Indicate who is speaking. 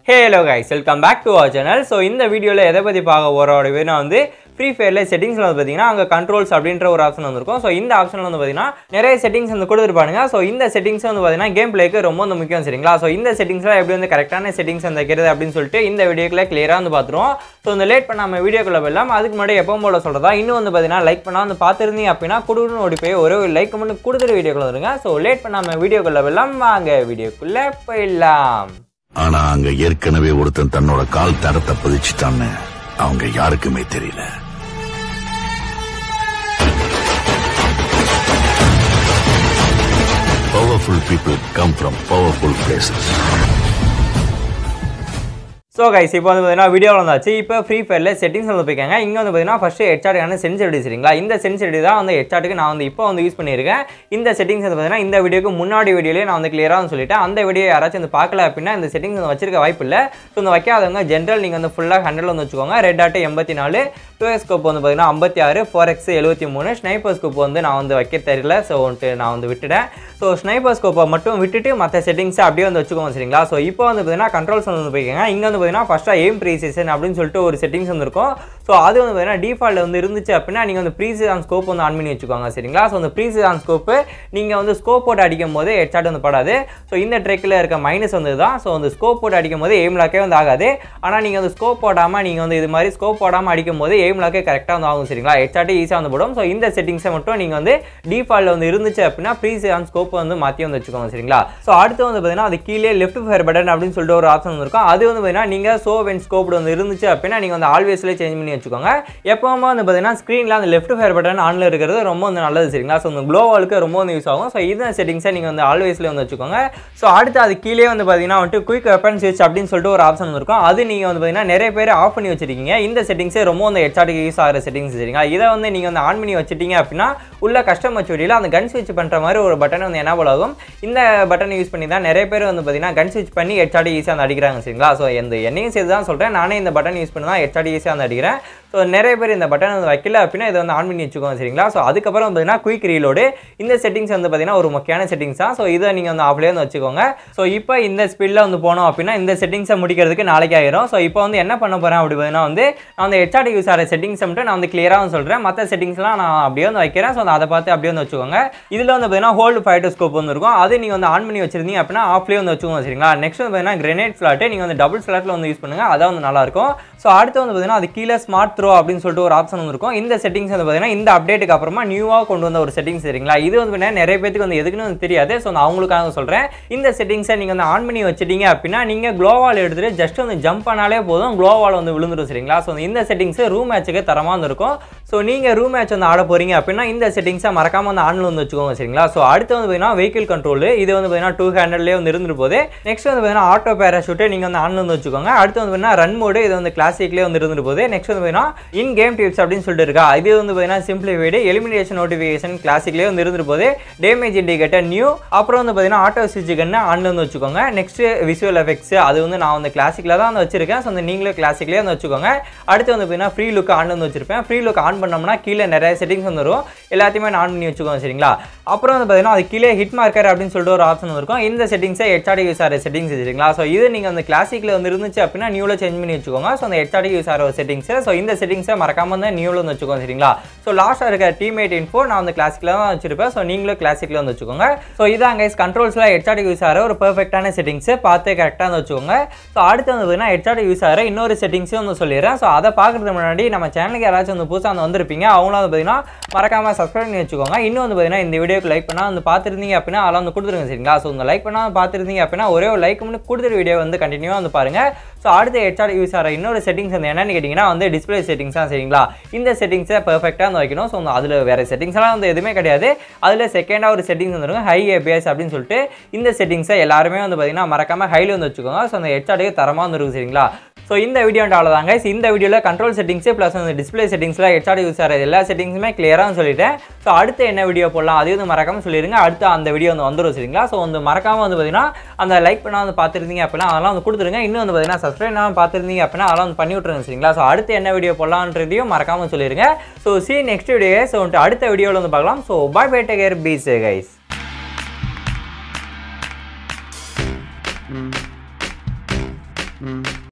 Speaker 1: hello guys welcome back to our channel so இந்த வீடியோவில் எதை பற்றி பார்க்க போகிறோம் அப்படின்னா வந்து ஃப்ரீ ஃபயரில் செட்டிங்ஸில் வந்து பார்த்தீங்கன்னா அங்கே கண்ட்ரோல்ஸ் அப்படின்ற ஒரு ஆப்ஷன் வந்திருக்கும் ஸோ இந்த ஆப்ஷனில் வந்து பார்த்தீங்கன்னா நிறைய செட்டிங்ஸ் வந்து கொடுத்துருப்பானுங்க ஸோ இந்த செட்டிங்ஸ் வந்து பார்த்தீங்கன்னா கேம் பிளேக்கு ரொம்ப வந்து முக்கியம் சரிங்களா ஸோ இந்த செட்டிங்ஸ்லாம் எப்படி வந்து கரெக்டான செட்டிங்ஸ் வந்து வைக்கிறது அப்படின்னு சொல்லிட்டு இந்த வீடியோக்குள்ள கிளியராக வந்து பார்த்துருவோம் ஸோ இந்த லேட் பண்ணாமல் வீடியோக்குள்ள போயிடலாம் அதுக்கு முன்னாடி எப்போ போல சொல்கிறதா இன்னும் வந்து பார்த்தீங்கன்னா லைக் பண்ணால் வந்து பார்த்துருந்தீங்க அப்படின்னா கொடுக்கணும் ஓடி போய் ஒரே ஒரு லைக் மட்டும் கொடுத்துட்டு வீடியோக்குள்ள வருங்க ஸோ லேட் பண்ணாமல் வீடியோக்குள்ள போயிடலாம் வாங்க வீடியோக்குள்ளே போயிடலாம்
Speaker 2: ஆனா அங்க ஏற்கனவே ஒருத்தன் தன்னோட கால் தடத்தை பதிச்சுட்டான்னு அவங்க யாருக்குமே தெரியல powerful people come from powerful places
Speaker 1: so guys இப்போ வந்து பார்த்தீங்கன்னா வீடியோவில் வந்தாச்சு இப்போ ஃப்ரீ ஃபயரில் செட்டிங்ஸ் வந்து போய்க்காங்க இங்கே வந்து பார்த்தீங்கன்னா ஃபஸ்ட்டு ஹெச்ஆர்டுக்கான சென்சிட்டி சரிங்களா இந்த சென்சிட்டி தான் வந்து ஹெச்ஆர்டுக்கு நான் வந்து இப்போ வந்து யூஸ் பண்ணியிருக்கேன் இந்த செட்டிங்ஸ் வந்து பார்த்தீங்கன்னா இந்த வீடியோக்கு முன்னாடி வீடியோலேயே நான் வந்து கிளியராக வந்து சொல்லிட்டேன் அந்த வீடியோ யாராச்சும் வந்து பார்க்கல அப்படின்னா இந்த செட்டிங்ஸ் வந்து வச்சிருக்க வாய்ப்பு இல்லை ஸோ இந்த வைக்காதவங்க ஜென்ரல் நீங்கள் வந்து ஃபுல்லாக ஹண்ட்ரட் வந்து வச்சுக்கோங்க ரெட் ஆட்டு எண்பத்தி நாலு டூ எக்ஸ் ஸ்கோப் வந்து பார்த்தீங்கன்னா ஐம்பத்தி ஆறு ஃபோர் எக்ஸ் எழுபத்தி மூணு ஸ்னைப்பர் ஸ்கோப் வந்து நான் வந்து வைக்க தெரியல ஸோ வந்துட்டு நான் வந்து விட்டுட்டேன் ஸோ ஸ்னைப்பர் ஸ்கோப்பை மட்டும் விட்டுட்டு மற்ற செட்டிங்ஸை அப்படியே வந்து வச்சுக்கோங்க சரிங்களா ஸோ இப்போ வந்து பார்த்தீங்கன்னா கண்ட்ரோல்ஸ் வந்து போய்க்கோங்க இங்கே வந்து பார்த்தீங்கன்னா ஃபஸ்ட்டாக எய்ம் ப்ரீசேஷன் அப்படின்னு சொல்லிட்டு ஒரு செட்டிங்ஸ் வந்துருக்கும் ஸோ அது வந்து பார்த்தீங்கன்னா டிஃபால்ட் வந்து இருந்துச்சு அப்படின்னா நீங்கள் வந்து ப்ரீசஸ் ஆன் ஸ்கோப் வந்து ஆன் பண்ணி வச்சுக்கோங்க சரிங்களா ஸோ அந்த ப்ரீசஸ் ஆன் ஸ்கோப்பு நீங்கள் வந்து ஸ்கோப் போட்டு அடிக்கும் போது ஹெட்ஷாட் வந்து படாது ஸோ இந்த ட்ரெக்கில் இருக்க மைனஸ் வந்து தான் ஸோ அந்த ஸ்கோப் போட்டு அடிக்கும் போது எய்ம் லாக்கே வந்து ஆகாது ஆனால் நீங்கள் வந்து ஸ்கோப் போடாமல் நீங்கள் வந்து இது மாதிரி ஸ்கோப் போடாமல் அடிக்கும் போது எய்ம் லாக்கே கரெக்டாக வந்து ஆகும் சரிங்களா ஹெட்ஷாட்டே ஈஸியாக வந்து போடும் ஸோ இந்த செட்டிங்ஸை மட்டும் நீங்கள் வந்து டிஃபால்ட் வந்து இருந்துச்சு அப்படின்னா ப்ரீஸ் ஆன் ஸ்கோப் வந்து மாற்றி வந்து வச்சுக்கோங்க சரிங்களா ஸோ அடுத்து வந்து பார்த்தீங்கன்னா அது கீழே லெஃப்ட் ஃபயர் பட்டன் அப்படின்னு சொல்லிட்டு ஒரு ஆப்ஷன் இருக்கும் அது வந்து பார்த்தீங்கன்னா நீங்கள் சோ வென் ஸ்கோப் வந்து இருந்துச்சு அப்படின்னா நீங்கள் வந்து ஆல்வேஸ்லேயே சேஞ்ச் பண்ணி வச்சுக்கோங்க எப்போவுமே வந்து பார்த்தீங்கன்னா ஸ்க்ரீனில் அந்த லெஃப்ட் ஃபயர் பட்டன் ஆனில் இருக்கிறது ரொம்ப வந்து நல்லது சரிங்களா ஸோ இந்த க்ளோவாலுக்கு ரொம்ப வந்து யூஸ் ஆகும் ஸோ இந்த செட்டிங்ஸை நீங்கள் வந்து ஆல்வேஸ்லேயே வந்து வச்சுக்கோங்க ஸோ அடுத்து அது கீழே வந்து பார்த்தீங்கன்னா வந்துட்டு குயிக் வெப்பன் ஸ்விட்ச் அப்படின்னு சொல்லிட்டு ஒரு ஆப்ஷன் இருக்கும் அது நீங்கள் வந்து பார்த்தீங்கன்னா நிறைய பேர் ஆஃப் பண்ணி வச்சிருக்கீங்க இந்த செட்டிங்ஸே ரொம்ப வந்து ஹெச்ஆர்டிக்கு யூஸ் ஆகிற செட்டிங்ஸ் சரிங்களா இதை வந்து நீங்கள் வந்து ஆன் பண்ணி வச்சிட்டீங்க அப்படின்னா உள்ள கஸ்டம் வச்சுடியில் அந்த கன் ஸ்விட்ச் பண்ணுற மாதிரி ஒரு பட்டன் வந்து என்ன ஆகும் இந்த பட்டனை யூஸ் பண்ணி தான் நிறைய பேர் வந்து பார்த்தீங்கன்னா கன் ஸ்விட்ச் பண்ணி ஹெச்ஆர்டி ஈஸியாக வந்து அடிக்கிறாங்க சரிங்களா ஸோ இந்த என்னையும் சேர்த்து தான் சொல்கிறேன் நானே இந்த பட்டன் யூஸ் பண்ணி தான் ஹெச்ஆர்டி ஈஸியாக வந்து அடிக்கிறேன் ஸோ நிறைய பேர் இந்த பட்டன் வந்து வைக்கல அப்படின்னா இதை வந்து ஆன் பண்ணி வச்சுக்கோங்க சரிங்களா ஸோ அதுக்கப்புறம் பார்த்தீங்கன்னா குயிக் ரீலோடு இந்த செட்டிங்ஸ் வந்து பார்த்தீங்கன்னா ஒரு முக்கியமான செட்டிங்ஸ் தான் ஸோ இதை நீங்கள் வந்து ஆஃப்லேயே வந்து வச்சுக்கோங்க ஸோ இப்போ இந்த ஸ்பீடில் வந்து போனோம் அப்படின்னா இந்த செட்டிங்ஸை முடிக்கிறதுக்கு நாளைக்கு ஆயிரும் ஸோ இப்போ வந்து என்ன பண்ண போகிறேன் அப்படி பார்த்தீங்கன்னா வந்து நான் வந்து ஹெச்ஆர்டி யூஸ் ஆகிற செட்டிங்ஸ் மட்டும் நான் வந்து கிளியராக வந்து சொல்கிறேன் மற்ற செட்டிங்ஸ்லாம் நான் அப்படியே வந்து வைக்கிறேன் ஸோ அதை பார்த்து அப்படியே வந்து வச்சுக்கோங்க இதில் வந்து பார்த்தீங்கன்னா ஹோல்டு ஃபைட்டர் ஸ்கோப் வந்து இருக்கும் அது நீங்கள் வந்து ஆன் பண்ணி வச்சிருந்தீங்க அப்படின்னா ஆஃப்லேயே வந்து வச்சுக்கோங்க சரிங்களா நெக்ஸ்ட் வந்து பார்த்தீங்கன்னா கிரெனேட் ஸ்லாட்டு நீங்கள் வந்து டபுள் ஸ்லாட்டில் வந்து யூஸ் பண்ணுங்கள் அதான் வந்து நல்லாயிருக்கும் ஸோ அடுத்து வந்து பார்த்தீங்கன்னா அது கீழே ஸ்மார்ட் த்ரோ அப்படின்னு சொல்லிட்டு ஒரு ஆப்ஷன் வந்து இருக்கும் இந்த செட்டிங்ஸ் வந்து பார்த்தீங்கன்னா இந்த அப்டேட்டுக்கு அப்புறமா நியூவாக கொண்டு வந்த ஒரு செட்டிங்ஸ் சரிங்களா இது வந்து பார்த்தீங்கன்னா நிறைய பேருக்கு வந்து எதுக்குன்னு வந்து தெரியாது ஸோ நான் அவங்களுக்காக சொல்கிறேன் இந்த செட்டிங்ஸை நீங்கள் வந்து ஆன் பண்ணி வச்சிட்டீங்க அப்படின்னா நீங்கள் க்ளோவால் எடுத்துகிட்டு ஜஸ்ட் வந்து ஜம்ப் பண்ணாலே போதும் க்ளோவால் வந்து விழுந்துடும் சரிங்களா ஸோ இந்த செட்டிங்ஸ் ரூம் மேட்ச்சுக்கு தரமாக வந்து இருக்கும் ஸோ நீங்கள் ரூம் மேட்ச் வந்து ஆட போகிறீங்க அப்படின்னா இந்த செட்டிங்ஸை மறக்காமல் வந்து ஆன்ல வந்து வச்சுக்கோங்க சரிங்களா ஸோ அடுத்து வந்து பார்த்தீங்கன்னா வெஹிக்கிள் கண்ட்ரோல் இது வந்து பார்த்தீங்கன்னா டூ ஹண்ட்ரட்லேயே வந்து இருந்துட்டு போது நெக்ஸ்ட் வந்து பார்த்தீங்கன்னா ஆட்டோ பேராஷூட்டு நீங்கள் வந்து ஆன்ல வந்து வச்சுக்கோங்க அடுத்து வந்து பார்த்தீங்கன்னா ரன் மோடு இது வந்து கிளாசிக்லேயே வந்து இருந்துட்டு போகுது நெக்ஸ்ட் வந்து பார்த்தீங்கன்னா இன் கேம் டிப்ஸ் அப்படின்னு சொல்லிட்டு இருக்கா இது வந்து பார்த்தீங்கன்னா சிம்பிளிஃபைடு எலிமினேஷன் நோட்டிஃபிகேஷன் கிளாசிக்லேயே வந்து இருந்துட்டு போகுது டேமேஜ் இண்டிகேட்டர் நியூ அப்புறம் வந்து பார்த்தீங்கன்னா ஆட்டோ ஸ்விட்ச் கன்னு ஆன்ல வந்து வச்சுக்கோங்க நெக்ஸ்ட் விசுவல் எஃபெக்ட்ஸ் அது வந்து நான் வந்து கிளாசிக்கில் தான் வந்து வச்சிருக்கேன் ஸோ வந்து நீங்களும் கிளாசிக்லேயே வந்து வச்சுக்கோங்க அடுத்து வந்து பார்த்தீங்கன்னா ஃப்ரீ லுக் ஆன் வந்து வச்சிருப்பேன் ஃப்ரீ லுக் ஆன் பண்ணோம்னா கீழே நிறைய செட்டிங்ஸ் வந்துடும் எல்லாத்தையுமே நான் ஆன் பண்ணி வச்சுக்கோங்க சரிங்களா அப்புறம் வந்து பார்த்தீங்கன்னா அது கீழே ஹிட் மார்க்கர் அப்படின்னு சொல்லிட்டு ஒரு ஆப்ஷன் இருக்கும் இந்த செட்டிங்ஸை ஹெச்ஆர்டி யூஸ் ஆகிற செட்டிங்ஸ் சரிங்களா ஸோ இது நீங்கள் அந்த கிளாசிக்கில் வந்து இருந்துச்சு அப்படின்னா நியூவில் சேஞ்ச் பண்ணி வச்சுக்கோங்க ஸோ அந்த ஹெச்ஆர்டி யூஸ் ஆகிற செட்டிங்ஸ் ஸோ இந்த செட்டிங்ஸை மறக்காம வந்து நியூவில் வந்து வச்சுக்கோங்க சரிங்களா ஸோ லாஸ்ட்டாக இருக்க டீமேட் இன்ஃபோ நான் வந்து கிளாசிக்கில் தான் வச்சிருப்பேன் ஸோ நீங்களும் கிளாசிக்கில் வந்து வச்சுக்கோங்க ஸோ இதான் கைஸ் கண்ட்ரோல்ஸில் ஹெச்ஆர்டி யூஸ் ஆகிற ஒரு பெர்ஃபெக்டான செட்டிங்ஸை பார்த்து கரெக்டாக வந்து வச்சுக்கோங்க ஸோ அடுத்து வந்து பார்த்தீங்கன்னா ஹெச்ஆர்டி யூஸ் ஆகிற இன்னொரு செட்டிங்ஸும் வந்து சொல்லிடுறேன் ஸோ அதை பார்க்குறதுக்கு முன்னாடி நம்ம சேனலுக்கு யாராச்சும் வந்து புதுசாக வந்து வந்திருப்பீங்க அவங்களும் வந்து பார்த்தீங்கன்னா மறக்காமல் சப்ஸ்கிரைப் பண்ணி வச்சுக்கோங்க இன்னும் வந்து பார்த்தீங்கன்னா இந்த வீடியோக்கு லைக் பண்ணால் வந்து பார்த்துருந்தீங்க அப்படின்னா அதெல்லாம் வந்து கொடுத்துருங்க சரிங்களா ஸோ இந்த லைக் பண்ணால் பார்த்துருந்தீங்க அப்படின்னா ஒரே ஒரு லைக் மட்டும் கொடுத்துட்டு வீடியோ வந்து கண்டினியூவாக வந்து பாருங்கள் ஸோ அடுத்த ஹெச்ஆர் யூஸ் ஆகிற இன்னொரு செட்டிங்ஸ் வந்து என்னன்னு கேட்டிங்கன்னா வந்து டிஸ்பிளே செட்டிங்ஸ் தான் சரிங்களா இந்த செட்டிங்ஸை பெர்ஃபெக்டாக வந்து வைக்கணும் ஸோ அதில் வேறு செட்டிங்ஸ்லாம் வந்து எதுவுமே கிடையாது அதில் செகண்டாக ஒரு செட்டிங்ஸ் வந்துருக்கும் ஹை ஏபிஎஸ் அப்படின்னு சொல்லிட்டு இந்த செட்டிங்ஸை எல்லாருமே வந்து பார்த்தீங்கன்னா மறக்காமல் ஹையில் வந்து வச்சுக்கோங்க ஸோ அந்த ஹெச்ஆர்டுக்கு தரமாக வந்து இருக்கும் சரிங்களா ஸோ இந்த வீடியோ அவ்வளோதாங்க இந்த வீடியோவில் கண்ட்ரோல் செட்டிங்ஸு ப்ளஸ் அந்த டிஸ்பிளே செட்டிங்ஸில் ஹெச்ஆர் யூஸ் ஆகிற எல்லா செட்டிங்ஸுமே கிளியராக சொல்லிட்டேன் ஸோ அடுத்து என்ன வீடியோ போடலாம் அதையும் வந்து மறக்காமல் சொல்லிடுங்க அடுத்து அந்த வீடியோ வந்து வந்துடும் சரிங்களா ஸோ வந்து மறக்காமல் வந்து பார்த்தீங்கன்னா அந்த லைக் பண்ணால் வந்து பார்த்துருந்தீங்க அப்படின்னா அதெல்லாம் வந்து கொடுத்துருங்க இன்னும் வந்து பார்த்தீங்கன்னா சப்ஸ்கிரைப் பண்ணாமல் பார்த்துருந்தீங்க அப்படின்னா அதெல்லாம் வந்து பண்ணி விட்ருங்க சரிங்களா ஸோ அடுத்து என்ன வீடியோ போடலான்றதையும் மறக்காமல் சொல்லிடுங்க so see next video so வந்துட்டு அடுத்த வீடியோவில் வந்து பார்க்கலாம் so bye bye take care peace guys